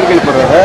ఊరికి వెళ్ళిపోరా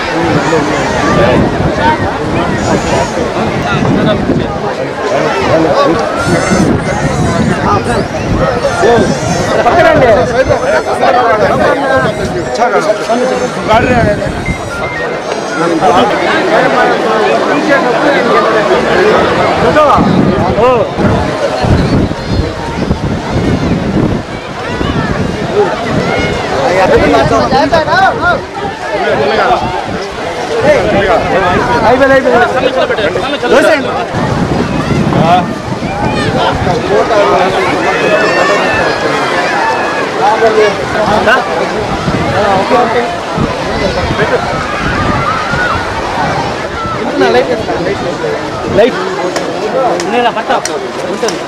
లైట్ నేను పట్ట ఉంటుంది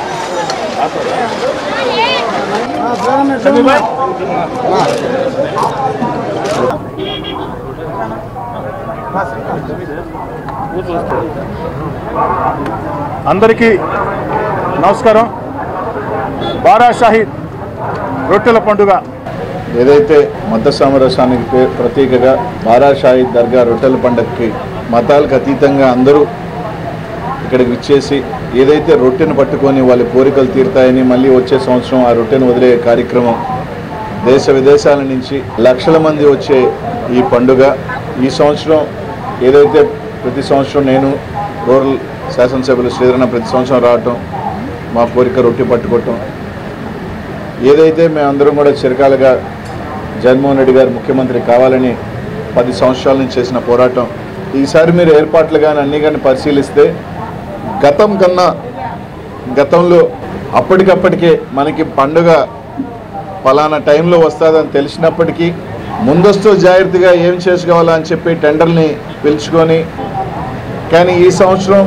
అందరికీ నమస్కారం బారా షాహీద్ రొట్టెల పండుగ ఏదైతే మత సామరస్యానికి పే- ప్రతీకగా బారా షాహీద్ దర్గా రొట్టెల పండుగకి మతాలకు అతీతంగా అందరూ ఇక్కడికి ఇచ్చేసి ఏదైతే రొట్టెను పట్టుకొని వాళ్ళ కోరికలు తీరుతాయని మళ్ళీ వచ్చే సంవత్సరం ఆ రొట్టెను వదిలే కార్యక్రమం దేశ విదేశాల నుంచి లక్షల మంది వచ్చే ఈ పండుగ ఈ సంవత్సరం ఏదైతే ప్రతి సంవత్సరం నేను రూరల్ శాసనసభ్యులు శ్రీధరణ ప్రతి సంవత్సరం రావటం మా కోరిక రొట్టె పట్టుకోవటం ఏదైతే మేమందరం కూడా చిరకాలుగా జగన్మోహన్ రెడ్డి గారు ముఖ్యమంత్రి కావాలని పది సంవత్సరాల నుంచి చేసిన పోరాటం ఈసారి మీరు ఏర్పాట్లు కానీ అన్నీ కానీ పరిశీలిస్తే గతం కన్నా గతంలో అప్పటికప్పటికే మనకి పండుగ ఫలానా టైంలో వస్తుందని తెలిసినప్పటికీ ముందస్తు జాగ్రత్తగా ఏం చేసుకోవాలా అని చెప్పి టెండర్ని పిలుచుకొని కానీ ఈ సంవత్సరం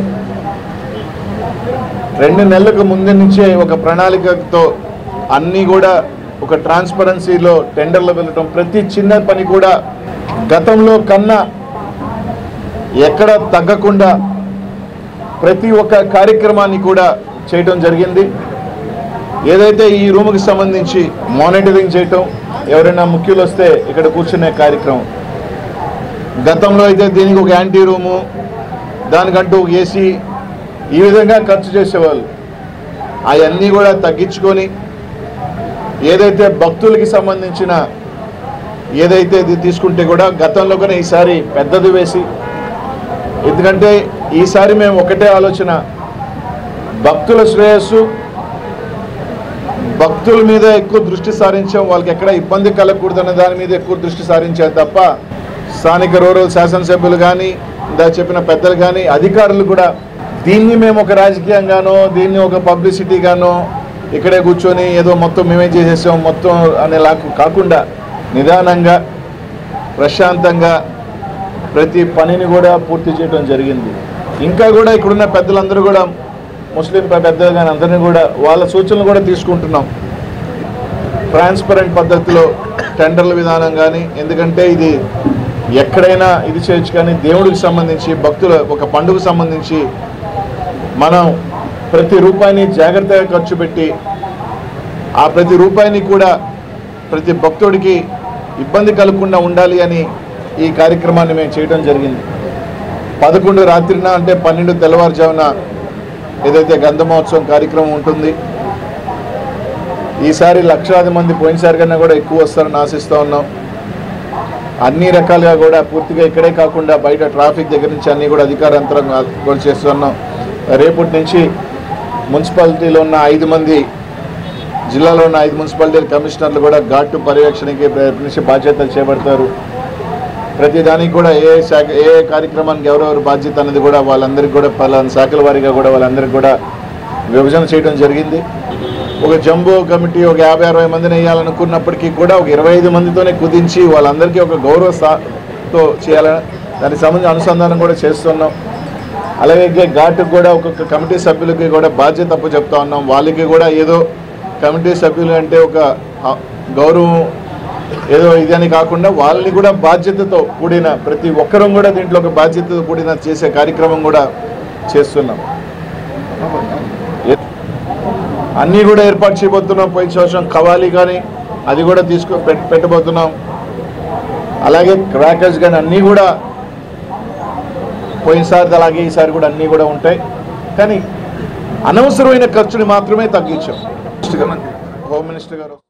రెండు నెలలకు ముందు నుంచే ఒక ప్రణాళికతో అన్నీ కూడా ఒక ట్రాన్స్పరెన్సీలో టెండర్లు వెళ్ళటం ప్రతి చిన్న పని కూడా గతంలో కన్నా ఎక్కడ తగ్గకుండా ప్రతి ఒక్క కార్యక్రమాన్ని కూడా చేయటం జరిగింది ఏదైతే ఈ రూమ్కి సంబంధించి మానిటరింగ్ చేయటం ఎవరైనా ముఖ్యులు వస్తే ఇక్కడ కూర్చునే కార్యక్రమం గతంలో అయితే దీనికి ఒక యాంటీ రూము దానికంటూ ఒక ఏసీ ఈ విధంగా ఖర్చు చేసేవాళ్ళు అవన్నీ కూడా తగ్గించుకొని ఏదైతే భక్తులకి సంబంధించిన ఏదైతే ఇది తీసుకుంటే కూడా గతంలో కూడా ఈసారి పెద్దది వేసి ఎందుకంటే ఈసారి మేము ఒకటే ఆలోచన భక్తుల శ్రేయస్సు భక్తుల మీద ఎక్కువ దృష్టి సారించాం వాళ్ళకి ఎక్కడ ఇబ్బంది కలగకూడదన్న దాని మీద ఎక్కువ దృష్టి సారించాం తప్ప స్థానిక రూరల్ శాసనసభ్యులు కానీ ఇందా చెప్పిన పెద్దలు కానీ అధికారులు కూడా దీన్ని మేము ఒక రాజకీయంగానో దీన్ని ఒక పబ్లిసిటీగానో ఇక్కడే కూర్చొని ఏదో మొత్తం మేమే చేసేసాం మొత్తం అనేలా కాకుండా నిదానంగా ప్రశాంతంగా ప్రతి పనిని కూడా పూర్తి చేయడం జరిగింది ఇంకా కూడా ఇక్కడున్న పెద్దలందరూ కూడా ముస్లిం పెద్దలు కానీ అందరినీ కూడా వాళ్ళ సూచనలు కూడా తీసుకుంటున్నాం ట్రాన్స్పరెంట్ పద్ధతిలో టెండర్ల విధానం కానీ ఎందుకంటే ఇది ఎక్కడైనా ఇది చేయొచ్చు కానీ దేవుడికి సంబంధించి భక్తుల ఒక పండుగ సంబంధించి మనం ప్రతి రూపాయిని జాగ్రత్తగా ఖర్చు పెట్టి ఆ ప్రతి రూపాయిని కూడా ప్రతి భక్తుడికి ఇబ్బంది కలగకుండా ఉండాలి అని ఈ కార్యక్రమాన్ని మేము చేయడం జరిగింది పదకొండు రాత్రిన అంటే పన్నెండు తెల్లవారుజామున ఏదైతే గంధ మహోత్సవం కార్యక్రమం ఉంటుంది ఈసారి లక్షలాది మంది పోయినసారి కన్నా కూడా ఎక్కువ వస్తారని ఆశిస్తూ ఉన్నాం అన్ని రకాలుగా కూడా పూర్తిగా ఇక్కడే కాకుండా బయట ట్రాఫిక్ దగ్గర నుంచి అన్ని కూడా అధికార యంత్రాంగం కూడా చేస్తున్నాం రేపటి నుంచి మున్సిపాలిటీలో ఉన్న ఐదు మంది జిల్లాలో ఉన్న ఐదు మున్సిపాలిటీ కమిషనర్లు కూడా ఘాటు పర్యవేక్షణకి రేపటి నుంచి బాధ్యతలు చేపడతారు ప్రతి దానికి కూడా ఏ శాఖ ఏ కార్యక్రమానికి ఎవరెవరు బాధ్యత అనేది కూడా వాళ్ళందరికీ కూడా పలానా శాఖల వారీగా కూడా వాళ్ళందరికీ కూడా విభజన చేయడం జరిగింది ఒక జంబో కమిటీ ఒక యాభై అరవై మందిని వేయాలనుకున్నప్పటికీ కూడా ఒక ఇరవై ఐదు మందితోనే కుదించి వాళ్ళందరికీ ఒక గౌరవ స్థాతో చేయాలని దానికి సంబంధించి అనుసంధానం కూడా చేస్తున్నాం అలాగే ఘాటుకు కూడా ఒక్కొక్క కమిటీ సభ్యులకి కూడా బాధ్యత అప్పు చెప్తా ఉన్నాం వాళ్ళకి కూడా ఏదో కమిటీ సభ్యులు అంటే ఒక ఆ, గౌరవం ఏదో ఇది అని కాకుండా వాళ్ళని కూడా బాధ్యతతో కూడిన ప్రతి ఒక్కరం కూడా దీంట్లో ఒక బాధ్యతతో కూడిన చేసే కార్యక్రమం కూడా చేస్తున్నాం ఏ- అన్నీ కూడా ఏర్పాటు చేయబోతున్నాం పోయిన సంవత్సరం కవాలి కానీ అది కూడా తీసుకు పెట్- పెట్టబోతున్నాం అలాగే క్రాకర్స్ కానీ అన్నీ కూడా పోయినసారి అలాగే ఈసారి కూడా అన్నీ కూడా ఉంటాయి కానీ అనవసరమైన ఖర్చుని మాత్రమే తగ్గించాం హోమ్ మినిస్టర్ గారు